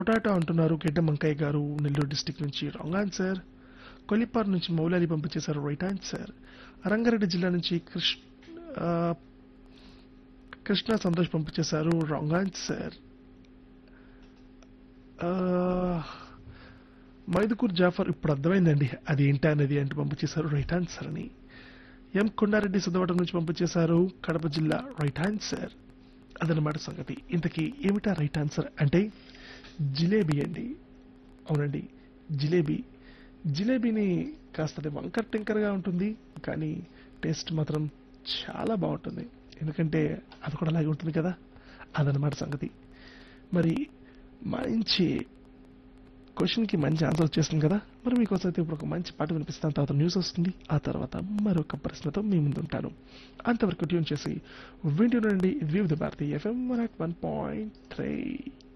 potato అంటున్నారు గెడ్డ మంకయ్య గారు Nellore district నుంచి రాంగ్ ఆన్సర్ కొలిపార్ నుంచి మౌలాలి పంపించేశారు రైట్ ఆన్సర్ రంగారెడ్డి జిల్లా నుంచి కృష్ణ ఆ, కృష్ణ సంతోష్ పంపించేశారు రాంగ్ ఆన్సర్ మైదుకూర్ జాఫర్ ఇప్పుడు అర్థమైందండి అది ఏంటి అనేది అంటే పంపించేశారు రైట్ ఆన్సర్ అని ఎం కొండారెడ్డి సిద్ధవటం నుంచి పంపించేశారు కడప జిల్లా రైట్ ఆన్సర్ అదనమాట సంగతి ఇంతకీ ఏమిటా రైట్ ఆన్సర్ అంటే జిలేబీ అండి అవునండి జిలేబీ జిలేబీని కాస్త వంకర్ టింకర్గా ఉంటుంది కానీ టేస్ట్ మాత్రం చాలా బాగుంటుంది ఎందుకంటే అది కూడా అలాగే ఉంటుంది కదా అదనమాట సంగతి మరి మంచి క్వశ్చన్కి మంచి ఆన్సర్ వచ్చేస్తుంది కదా మరి మీకోసం అయితే ఇప్పుడు ఒక మంచి పాట వినిపిస్తాను తర్వాత న్యూస్ వస్తుంది ఆ తర్వాత మరొక ప్రశ్నతో మీ ముందు ఉంటాను అంతవరకు ట్యూన్ చేసి వింటూనండి ఇది Vividh Bharati FM one point three